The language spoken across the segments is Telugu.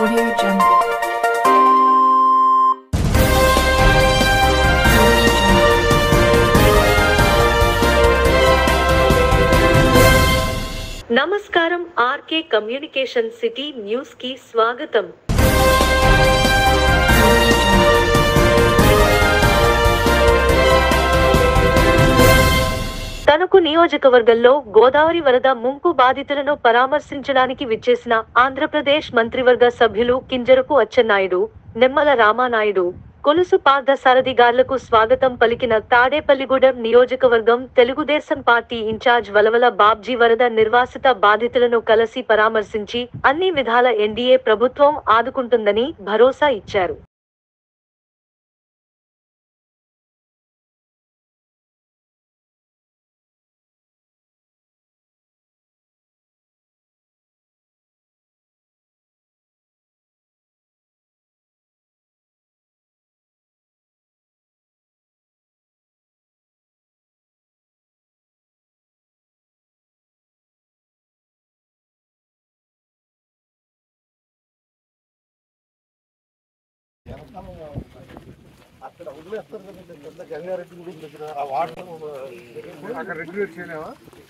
Audio Jungle. Audio Jungle. నమస్కారం ఆర్కే కమ్యూనికేషన్ సిటీ న్యూస్ కి స్వాగతం తణుకు నియోజకవర్గంలో గోదావరి వరద ముంపు బాధితులను పరామర్శించడానికి విచ్చేసిన ఆంధ్రప్రదేశ్ మంత్రివర్గ సభ్యులు కింజరపు అచ్చెన్నాయుడు నిమ్మల రామానాయుడు కొలుసు పార్థ సారథిగార్లకు స్వాగతం పలికిన తాడేపల్లిగూడెం నియోజకవర్గం తెలుగుదేశం పార్టీ ఇన్ఛార్జ్ వలవల బాబ్జీ వరద నిర్వాసిత బాధితులను కలిసి పరామర్శించి అన్ని విధాల ఎన్డీఏ ప్రభుత్వం ఆదుకుంటుందని భరోసా ఇచ్చారు అక్కడ వదిలేస్తారు కదా పెద్ద గంగారెడ్డి గుడి దగ్గర ఆ వాటర్ అక్కడ రెగ్యులేట్ చేయలేవా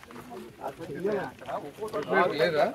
లేదా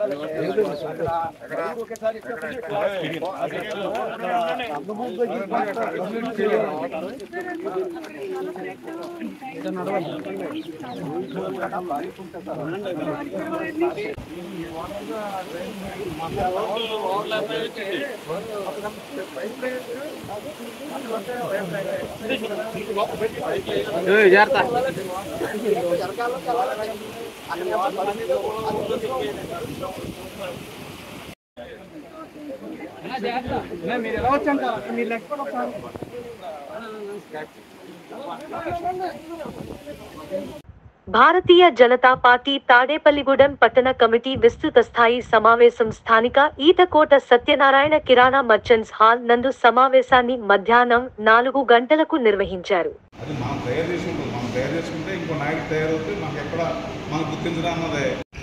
భారతీయ జనతా పార్టీ తాడేపల్లిగూడెం పట్టణ కమిటీ విస్తృత స్థాయి సమావేశం స్థానిక ఈతకోట సత్యనారాయణ కిరాణా మర్చెంట్స్ హాల్ నందు సమావేశాన్ని మధ్యాహ్నం నాలుగు గంటలకు నిర్వహించారు అది మనం తయారు చేసుకుంటాం మనం తయారు చేసుకుంటే ఇంకో నాయకుడు తయారవుతే మనకి ఎక్కడ మనం గుర్తించడం అన్నదే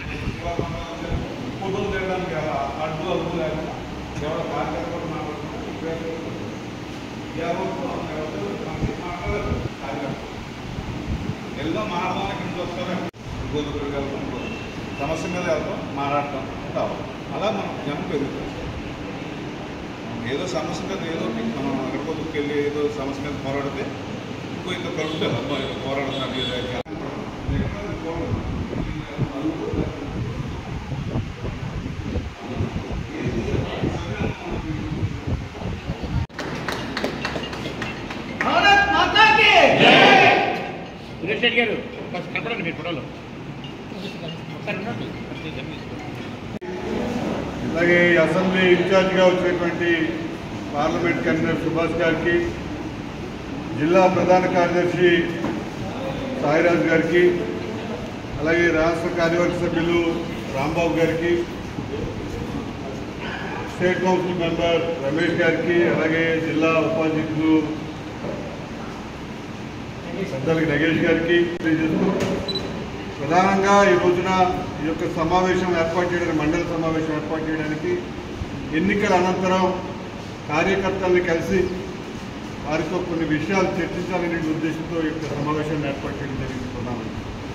ఫోటోలు తీయడానికి అలా అడ్డు అడ్డు లేకుండా ఎవరో కార్యకర్త కూడా మాట్లాడుకుంటే ఉపయోగపడుతుంది. ఎవరో ఎవరో మనకి మాట్లాడరు కార్యకర్త. వెళ్దాం మాట్లాడడానికి ఇంటికి వస్తారు గోధుమలు వెళ్తాం సమస్య మీద వెళ్తాం మాట్లాడటం కావాలి అలా మనం జనం పెరుగుతుంది మనం ఏదో సమస్య మీద ఏదో మనం ఎక్కడికో వెళ్ళి ఏదో సమస్య మీద పోరాడితే ఇంకో ఇంత కలుగుతుంది అబ్బా ఏదో పోరాడుతున్నారు ఏదో అని. ఎక్కడ పోరాడదు. సురేష్ రెడ్డి గారు ఫస్ట్ కనపడండి మీరు ఫోటోలో ఒకసారి ఉండండి. అలాగే ఈ అసెంబ్లీ ఇన్ఛార్జిగా వచ్చినటువంటి పార్లమెంట్ కన్వీనర్ సుభాష్ గారికి జిల్లా ప్రధాన కార్యదర్శి సాయిరాజ్ గారికి అలాగే రాష్ట్ర కార్యవర్గ సభ్యులు రాంబాబు గారికి స్టేట్ కౌన్సిల్ మెంబర్ రమేష్ గారికి అలాగే జిల్లా ఉపాధ్యక్షులు పెద్దలకి నగేష్ గారికి తెలియజేస్తూ ప్రధానంగా ఈ రోజున ఈ యొక్క సమావేశం ఏర్పాటు చేయడానికి మండల సమావేశం ఏర్పాటు చేయడానికి ఎన్నికల అనంతరం కార్యకర్తల్ని కలిసి వారితో కొన్ని విషయాలు చర్చించాలనే ఉద్దేశంతో ఈ యొక్క సమావేశాన్ని ఏర్పాటు చేయడం జరిగింది ప్రధానంగా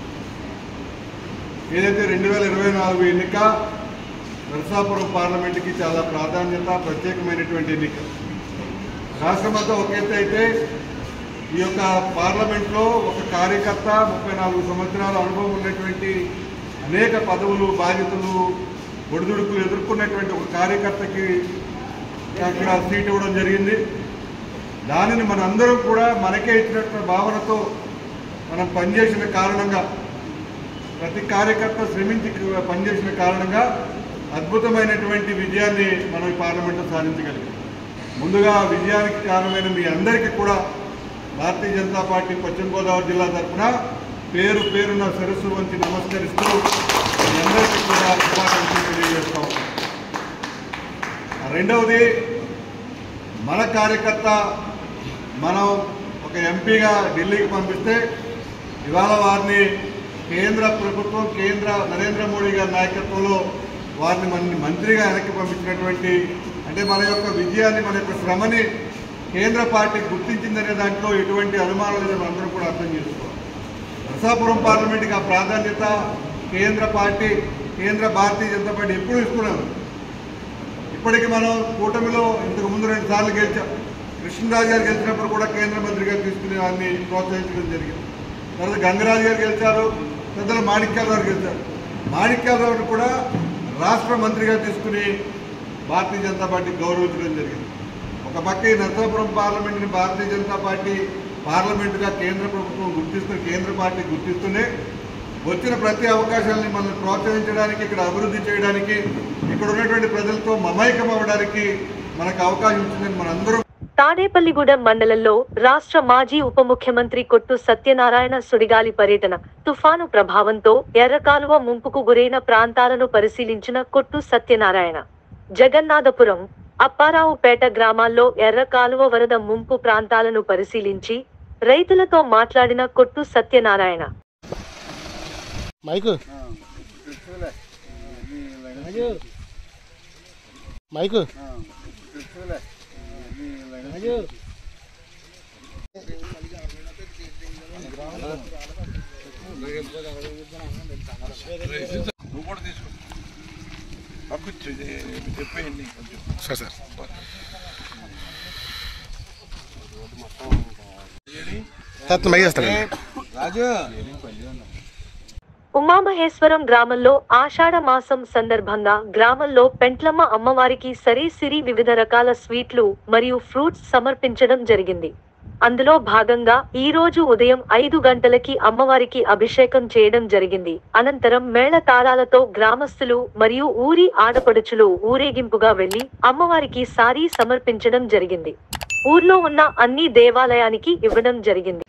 ఏదైతే రెండు వేల ఇరవై నాలుగు ఎన్నిక నరసాపురం పార్లమెంటుకి చాలా ప్రాధాన్యత ప్రత్యేకమైనటువంటి ఎన్నిక రాష్ట్రమంతా ఒక ఎత్తు అయితే ఈ యొక్క పార్లమెంట్లో ఒక కార్యకర్త ముప్పై నాలుగు సంవత్సరాల అనుభవం ఉన్నటువంటి అనేక పదవులు బాధ్యతలు ఒడిదుడుకులు ఎదుర్కొన్నటువంటి ఒక కార్యకర్తకి అక్కడ సీట్ ఇవ్వడం జరిగింది దానిని మనందరం కూడా మనకే ఇచ్చినటువంటి భావనతో మనం పనిచేసిన కారణంగా ప్రతి కార్యకర్త శ్రమించి పనిచేసిన కారణంగా అద్భుతమైనటువంటి విజయాన్ని మనం ఈ పార్లమెంట్లో సాధించగలిగాం ముందుగా ఆ విజయానికి కారణమైన మీ అందరికీ కూడా భారతీయ జనతా పార్టీ పశ్చిమ గోదావరి జిల్లా తరఫున పేరు పేరున సరస్సు వంచి నమస్కరిస్తూ మీ అందరికీ కూడా శుభాకాంక్షలు తెలియజేస్తాం రెండవది మన కార్యకర్త మనం ఒక ఎంపీగా ఢిల్లీకి పంపిస్తే ఇవాళ వారిని కేంద్ర ప్రభుత్వం కేంద్ర నరేంద్ర మోడీ గారి నాయకత్వంలో వారిని మన మంత్రిగా వెనక్కి పంపించినటువంటి అంటే మన యొక్క విజయాన్ని మన యొక్క శ్రమని కేంద్ర పార్టీ గుర్తించిందనే దాంట్లో ఎటువంటి అనుమానం లేదని అందరూ కూడా అర్థం చేసుకోవాలి నరసాపురం పార్లమెంట్కి ఆ ప్రాధాన్యత కేంద్ర పార్టీ కేంద్ర భారతీయ జనతా పార్టీ ఎప్పుడూ ఇస్తున్నారు ఇప్పటికి మనం కూటమిలో ఇంతకు ముందు రెండు సార్లు గెలిచాం కృష్ణరాజు గారు గెలిచినప్పుడు కూడా కేంద్ర మంత్రిగా తీసుకునే వారిని ప్రోత్సహించడం జరిగింది తర్వాత గంగరాజు గారు గెలిచారు పెద్దలు మాణిక్యాల గారు గెలిచారు మాణిక్యాల గారు కూడా రాష్ట్ర మంత్రిగా తీసుకుని భారతీయ జనతా పార్టీ గౌరవించడం జరిగింది ఒక పక్క ఈ నరసాపురం పార్లమెంట్ని భారతీయ జనతా పార్టీ పార్లమెంటుగా కేంద్ర ప్రభుత్వం గుర్తిస్తూ కేంద్ర పార్టీ గుర్తిస్తూనే వచ్చిన ప్రతి అవకాశాలని మనల్ని ప్రోత్సహించడానికి ఇక్కడ అభివృద్ధి చేయడానికి ఇక్కడ ఉన్నటువంటి ప్రజలతో మమైకం అవ్వడానికి మనకు అవకాశం ఇచ్చిందని మనందరం తాడేపల్లిగూడెం మండలంలో రాష్ట్ర మాజీ ఉప ముఖ్యమంత్రి కొట్టు సత్యనారాయణ సుడిగాలి పర్యటన తుఫాను ప్రభావంతో ఎర్రకాలువ ముంపుకు గురైన ప్రాంతాలను పరిశీలించిన కొట్టు సత్యనారాయణ జగన్నాథపురం అప్పారావుపేట గ్రామాల్లో ఎర్రకాలువ వరద ముంపు ప్రాంతాలను పరిశీలించి రైతులతో మాట్లాడిన కొట్టు సత్యనారాయణ మైకు మైకు నువ్వు కూడా తీసుకో పంపించు ఇది చెప్పేయండి కొంచెం సార్ సార్ సార్ మైక్ చేస్తాను రాజు ఉమామహేశ్వరం గ్రామంలో ఆషాఢ మాసం సందర్భంగా గ్రామంలో పెంట్లమ్మ అమ్మవారికి సరీ సిరి వివిధ రకాల స్వీట్లు మరియు ఫ్రూట్స్ సమర్పించడం జరిగింది అందులో భాగంగా ఈ రోజు ఉదయం ఐదు గంటలకి అమ్మవారికి అభిషేకం చేయడం జరిగింది అనంతరం మేళ తాళాలతో గ్రామస్తులు మరియు ఊరి ఆడపడుచులు ఊరేగింపుగా వెళ్లి అమ్మవారికి సారీ సమర్పించడం జరిగింది ఊర్లో ఉన్న అన్ని దేవాలయానికి ఇవ్వడం జరిగింది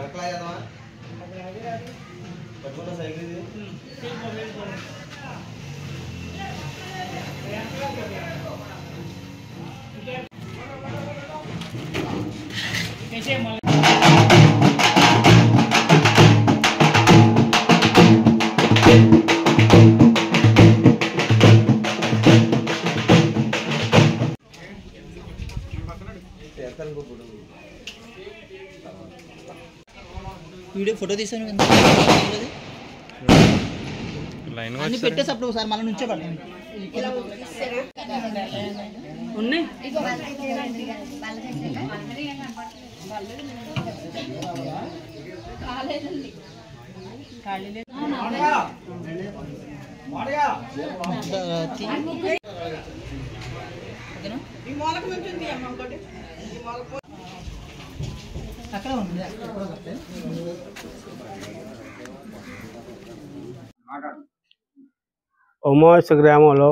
వీడియో ఫోటో తీసాను ఎంత అన్ని పెట్టేసి అప్పుడు ఒకసారి మళ్ళీ నుంచే పడతాం ఉన్నాయి అక్కడ ఉంది అక్కడ కూడా ఒకటి. ఉమావాస్య గ్రామంలో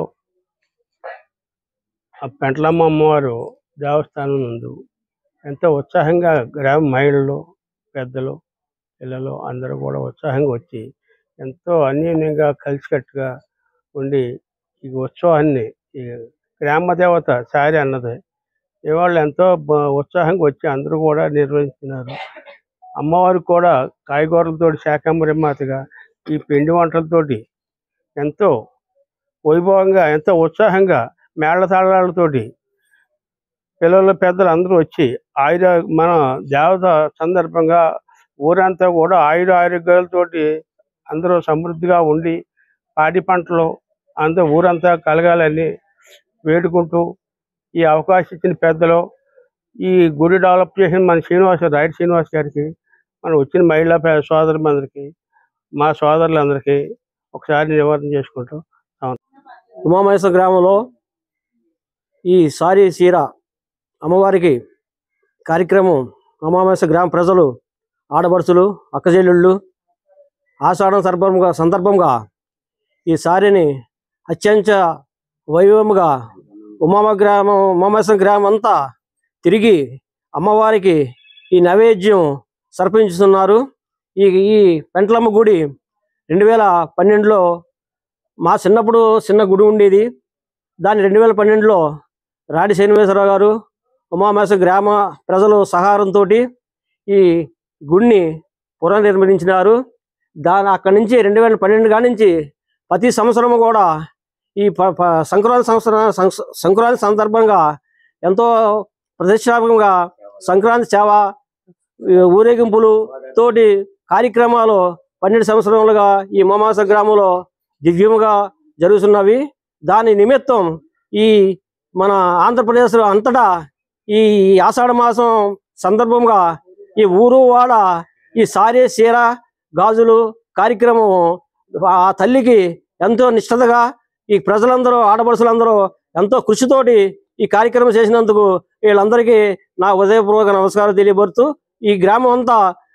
ఆ పెంట్లమ్మ అమ్మవారు దేవస్థానం నందు ఎంతో ఉత్సాహంగా గ్రామ మహిళలు పెద్దలు పిల్లలు అందరూ కూడా ఉత్సాహంగా వచ్చి ఎంతో అన్యోన్యంగా కలిసికట్టుగా ఉండి ఈ ఉత్సవాన్ని ఈ గ్రామ దేవత సారి అన్నది ఇవాళ ఎంతో బ- ఉత్సాహంగా వచ్చి అందరూ కూడా నిర్వహిస్తున్నారు అమ్మవారికి కూడా కాయగూరలతోటి శాకాంబరి మాతగా ఈ పిండి వంటలతోటి ఎంతో వైభవంగా ఎంతో ఉత్సాహంగా మేళతాళాలతోటి పిల్లలు పెద్దలు అందరూ వచ్చి ఆయుర మన దేవత సందర్భంగా ఊరంతా కూడా ఆయుర ఆరోగ్యాలతోటి అందరూ సమృద్ధిగా ఉండి పాడి పంటలు అందరూ ఊరంతా కలగాలని వేడుకుంటూ ఈ అవకాశం ఇచ్చిన పెద్దలు ఈ గుడి డెవలప్ చేసిన మన శ్రీనివాస రాయుడు శ్రీనివాస్ గారికి మన వచ్చిన మహిళా పే- సోదరులందరికీ మా సోదరులందరికీ ఒకసారి నివారణ చేసుకుంటూ ఉమామహేశ్వర గ్రామంలో ఈ సారీ సీర అమ్మవారికి కార్యక్రమం ఉమామహేశ్వర గ్రామ ప్రజలు ఆడపడుచులు అక్కచెల్లెళ్ళు ఆషాఢం సందర్భంగా సందర్భంగా ఈ సారీని అత్యంత వైభవముగా ఉమామ గ్రామం ఉమామహేశ్వర గ్రామం అంతా తిరిగి అమ్మవారికి ఈ నైవేద్యం సమర్పించుతున్నారు ఈ ఈ పెంట్లమ్మ గుడి రెండు వేల పన్నెండులో మా చిన్నప్పుడు చిన్న గుడి ఉండేది దాన్ని రెండు వేల పన్నెండులో రాడి శ్రీనివాసరావు గారు ఉమామేశ గ్రామ ప్రజలు సహారంతో ఈ గుడిని పునర్నిర్మించినారు దాని అక్కడి నుంచి రెండు వేల పన్నెండు కాడి నుంచి ప్రతి సంవత్సరం కూడా ఈ ప- ప- సంక్రాంతి సంవత్సరం సంస్- సంక్రాంతి సందర్భంగా ఎంతో ప్రతిష్టాత్మకంగా సంక్రాంతి సేవ ఈ ఊరేగింపులు తోటి కార్యక్రమాలు పన్నెండు సంవత్సరములుగా ఈ మమాస గ్రామంలో దివ్యముగా జరుగుతున్నవి దాని నిమిత్తం ఈ మన ఆంధ్రప్రదేశ్లో అంతటా ఈ ఆషాఢ మాసం సందర్భంగా ఈ ఊరు వాడ ఈ సారే చీర గాజులు కార్యక్రమం ఆ తల్లికి ఎంతో నిష్ఠతగా ఈ ప్రజలందరూ ఆడపడుచులందరూ ఎంతో కృషితోటి ఈ కార్యక్రమం చేసినందుకు వీళ్ళందరికీ నా ఉదయపూర్వక నమస్కారం తెలియబడుతూ ఈ గ్రామం అంతా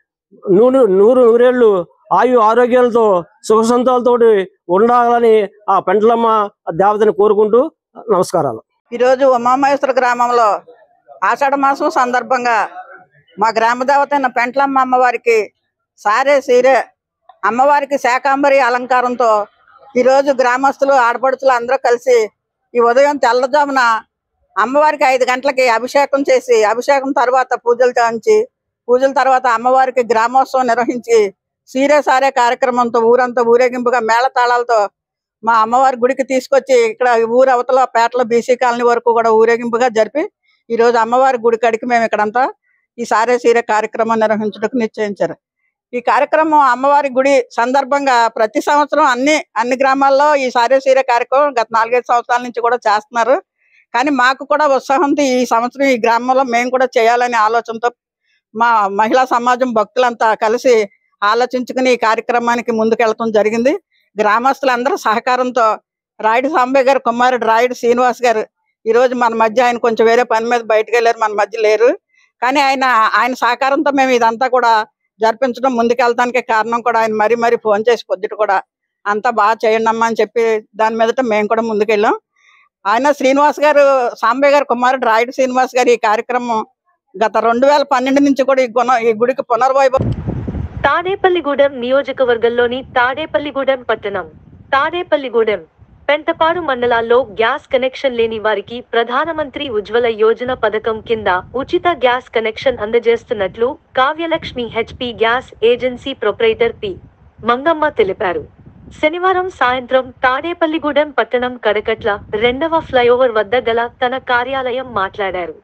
నూరు నూరు నూరేళ్లు ఆయు ఆరోగ్యాలతో సుఖ సంతాలతోటి ఉండాలని ఆ పెంటలమ్మ ఆ దేవతని కోరుకుంటూ నమస్కారాలు ఈరోజు ఉమామహేశ్వర గ్రామంలో ఆషాఢ మాసం సందర్భంగా మా గ్రామ దేవత అయిన పెంట్లమ్మ అమ్మవారికి సారే సీరే అమ్మవారికి శాకాంబరి అలంకారంతో ఈరోజు గ్రామస్తులు ఆడపడుచులు అందరూ కలిసి ఈ ఉదయం తెల్లజామున అమ్మవారికి ఐదు గంటలకి అభిషేకం చేసి అభిషేకం తర్వాత పూజలు చేయించి పూజల తర్వాత అమ్మవారికి గ్రామోత్సవం నిర్వహించి సీరే సారే కార్యక్రమంతో ఊరంతా ఊరేగింపుగా మేళతాళాలతో మా అమ్మవారి గుడికి తీసుకొచ్చి ఇక్కడ ఊరు అవతల పేటలో బీసీ కాలనీ వరకు కూడా ఊరేగింపుగా జరిపి ఈ రోజు అమ్మవారి గుడి కాడికి మేము ఇక్కడంతా ఈ సారే సీరే కార్యక్రమం నిర్వహించడానికి నిశ్చయించారు ఈ కార్యక్రమం అమ్మవారి గుడి సందర్భంగా ప్రతి సంవత్సరం అన్ని అన్ని గ్రామాల్లో ఈ సారే సీరే కార్యక్రమం గత నాలుగైదు సంవత్సరాల నుంచి కూడా చేస్తున్నారు కానీ మాకు కూడా ఉత్సాహంతో ఈ సంవత్సరం ఈ గ్రామంలో మేము కూడా చేయాలనే ఆలోచనతో మా మహిళా సమాజం భక్తులంతా కలిసి ఆలోచించుకుని ఈ కార్యక్రమానికి ముందుకెళ్ళటం జరిగింది గ్రామస్తులందరూ సహకారంతో రాయుడు సాంబయ్య గారు కుమారుడు రాయుడు శ్రీనివాస్ గారు ఈ రోజు మన మధ్య ఆయన కొంచెం వేరే పని మీద బయటకు వెళ్ళారు మన మధ్య లేరు కానీ ఆయన ఆయన సహకారంతో మేము ఇదంతా కూడా జరిపించడం ముందుకెళ్ళడానికి కారణం కూడా ఆయన మరీ మరీ ఫోన్ చేసి పొద్దుట కూడా అంతా బాగా చేయండి అమ్మా అని చెప్పి దాని మీదట మేము కూడా ముందుకెళ్ళాం ఆయన శ్రీనివాస్ గారు సాంబయ్య గారు కుమారుడు రాయుడు శ్రీనివాస్ గారు ఈ కార్యక్రమం గత రెండు వేల పన్నెండు నుంచి కూడా ఈ గుణ ఈ గుడికి పునర్వైభవం తాడేపల్లిగూడెం నియోజకవర్గంలోని తాడేపల్లిగూడెం పట్టణం తాడేపల్లిగూడెం పెంటపాడు మండలాల్లో గ్యాస్ కనెక్షన్ లేని వారికి ప్రధానమంత్రి ఉజ్వల యోజన పథకం కింద ఉచిత గ్యాస్ కనెక్షన్ అందజేస్తున్నట్లు Kavyalakshmi HP gas agency proprietor P Mangamma తెలిపారు శనివారం సాయంత్రం తాడేపల్లిగూడెం పట్టణం కడకట్ల రెండవ ఫ్లైఓవర్ వద్ద గల తన కార్యాలయం మాట్లాడారు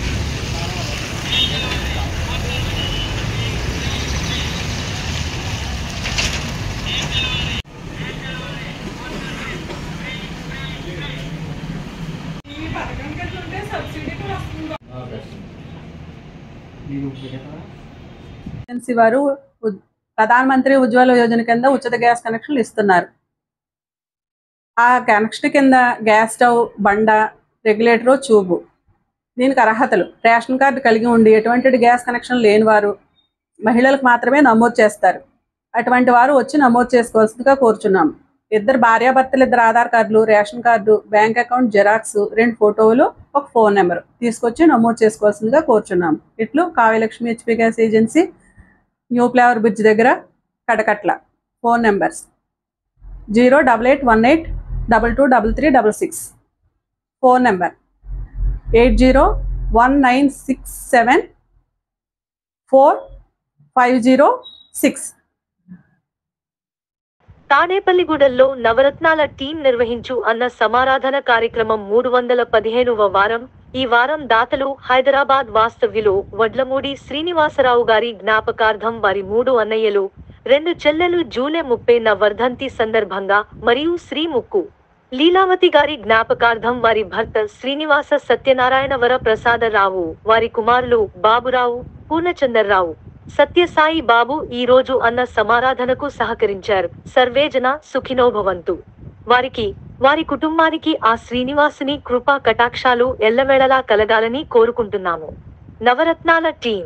ఏజెన్సీ వారు ఉ- ప్రధానమంత్రి ఉజ్వల యోజన కింద ఉచిత గ్యాస్ కనెక్షన్లు ఇస్తున్నారు ఆ కనెక్షన్ కింద గ్యాస్ స్టవ్ బండ రెగ్యులేటర్ ట్యూబు దీనికి అర్హతలు రేషన్ కార్డు కలిగి ఉండి ఎటువంటి గ్యాస్ కనెక్షన్ లేని వారు మహిళలకు మాత్రమే నమోదు చేస్తారు అటువంటి వారు వచ్చి నమోదు చేసుకోవాల్సిందిగా కోరుచున్నాము ఇద్దరు భార్యాభర్తలు ఇద్దరు ఆధార్ కార్డులు ration card bank account xerox రెండు ఫోటోలు ఒక ఫోన్ నెంబర్ తీసుకొచ్చి నమోదు చేసుకోవాల్సిందిగా కోరుచున్నాము ఇట్లు Kavyalakshmi HP gas agency new flyover bridge దగ్గర Kadakatla phone numbers zero double eight one eight double two double three double six phone number eight zero one nine six seven four five zero six తాడేపల్లిగూడెంలో నవరత్నాల టీం నిర్వహించు అన్న సమారాధన కార్యక్రమం మూడు వందల పదిహేనువ వారం ఈ వారం దాతలు హైదరాబాద్ వాస్తవ్యులు వడ్లమూడి శ్రీనివాసరావు గారి జ్ఞాపకార్థం వారి మూడు అన్నయ్యలు రెండు చెల్లెలు జూలై ముప్పైన వర్ధంతి సందర్భంగా మరియు శ్రీముక్కు లీలావతి గారి జ్ఞాపకార్థం వారి భర్త శ్రీనివాస సత్యనారాయణ వర ప్రసాదరావు వారి కుమారులు బాబురావు పూర్ణచందర్రావు సత్యసాయి బాబు ఈ రోజు అన్న సమారాధనకు సహకరించారు సర్వేజన సుఖినోభవంతు వారికి వారి కుటుంబానికి ఆ శ్రీనివాసుని కృపా కటాక్షాలు ఎల్లవేళలా కలగాలని కోరుకుంటున్నాము నవరత్నాల టీం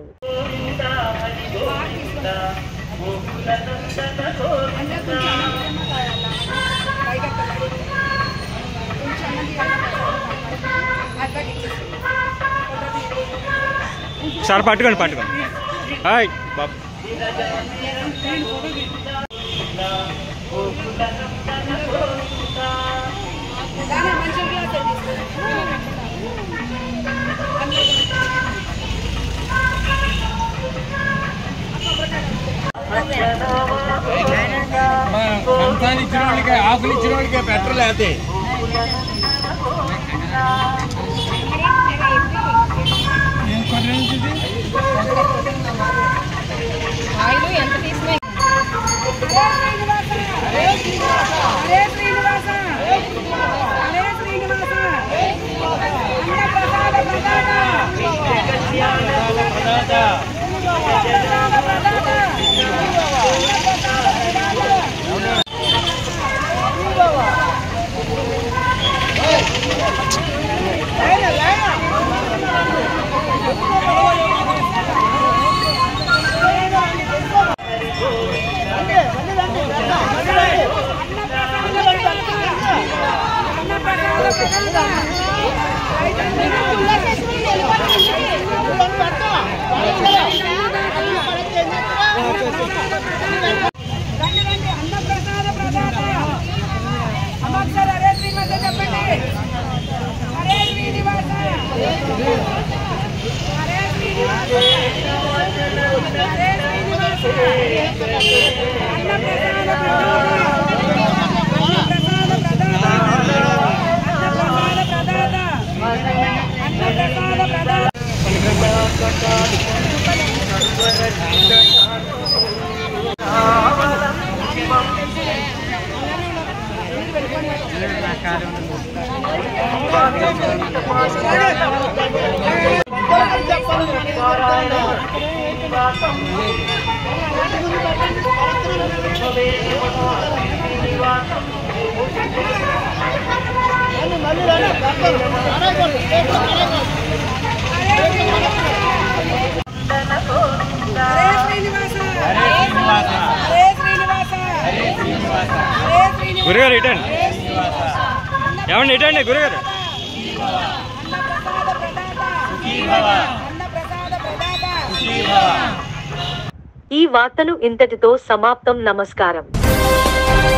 సార్ పట్టుకోండి పట్టుకోండి హాయ్ బాబు కంచాలు ఇచ్చిన వాళ్ళకి ఆకులు ఇచ్చిన వాళ్ళకి పెట్రోల్ అయితే ఆయిల్ ఎంత తీసుకున్నా గురుగారు ఇటండి ఏమండి ఇటండి గురుగారు ఈ వార్తలు ఇంతటితో సమాప్తం నమస్కారం